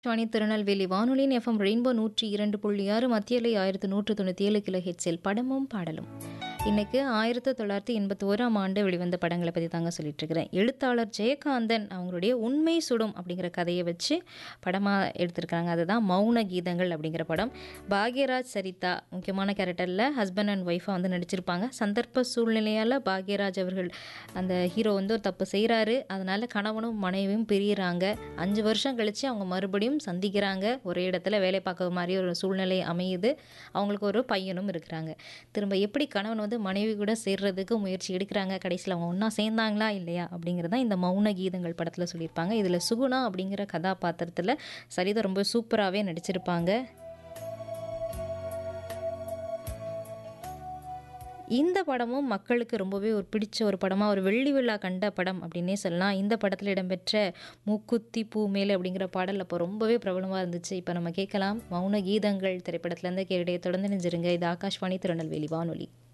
வாணி திருநெல்வேலி வானொலியின் FM rainbow நூற்றி இரண்டு புள்ளி ஆறு மத்தியலை ஆயிரத்து நூற்று தொண்ணூற்றி ஏழு கிலோ ஹெட்ஸில் படமும் பாடலும் இன்னைக்கு ஆயிரத்தி தொள்ளாயிரத்தி எண்பத்தி ஓராம் ஆண்டு வெளிவந்த படங்களை பற்றி தாங்க சொல்லிட்டு இருக்கிறேன் எழுத்தாளர் ஜெயகாந்தன் அவங்களுடைய உண்மை சுடும் அப்படிங்கிற கதையை வச்சு படமாக எடுத்திருக்காங்க அதுதான் மௌன கீதங்கள் அப்படிங்கிற படம் பாக்யராஜ் சரிதா முக்கியமான கேரக்டரில் ஹஸ்பண்ட் அண்ட் ஒய்ஃபாக வந்து நடிச்சிருப்பாங்க சந்தர்ப்ப சூழ்நிலையால் பாக்யராஜ் அவர்கள் அந்த ஹீரோ வந்து ஒரு தப்பு செய்கிறாரு அதனால் கணவனும் மனைவியும் பிரியிறாங்க அஞ்சு வருஷம் கழித்து அவங்க மறுபடியும் சந்திக்கிறாங்க ஒரே இடத்துல வேலை பார்க்குற மாதிரி ஒரு சூழ்நிலை அமையுது அவங்களுக்கு ஒரு பையனும் இருக்கிறாங்க திரும்ப எப்படி கணவன் வந்து மனைவி கூட சேர்றதுக்கு முயற்சி எடுக்கிறாங்க கடைசியில் அவங்க ஒன்றா சேர்ந்தாங்களா இல்லையா அப்படிங்கிறது தான் இந்த மௌன கீதங்கள் படத்தில் சொல்லியிருப்பாங்க இதில் சுகுணா அப்படிங்கிற கதாபாத்திரத்தில் சரிதா ரொம்ப சூப்பராகவே நடிச்சிருப்பாங்க இந்த படமும் மக்களுக்கு ரொம்பவே ஒரு பிடிச்ச ஒரு படமாக ஒரு வெள்ளி விழா கண்ட படம் அப்படின்னே சொல்லலாம் இந்த படத்தில் இடம்பெற்ற மூக்குத்தி பூ மேலே அப்படிங்கிற பாடல் அப்போ ரொம்பவே பிரபலமாக இருந்துச்சு இப்போ நம்ம கேட்கலாம் மௌன கீதங்கள் திரைப்படத்துலேருந்து கேடைய தொடர்ந்து நெஞ்சிருங்க இது ஆகாஷ்வாணி திருநெல்வேலி வானொலி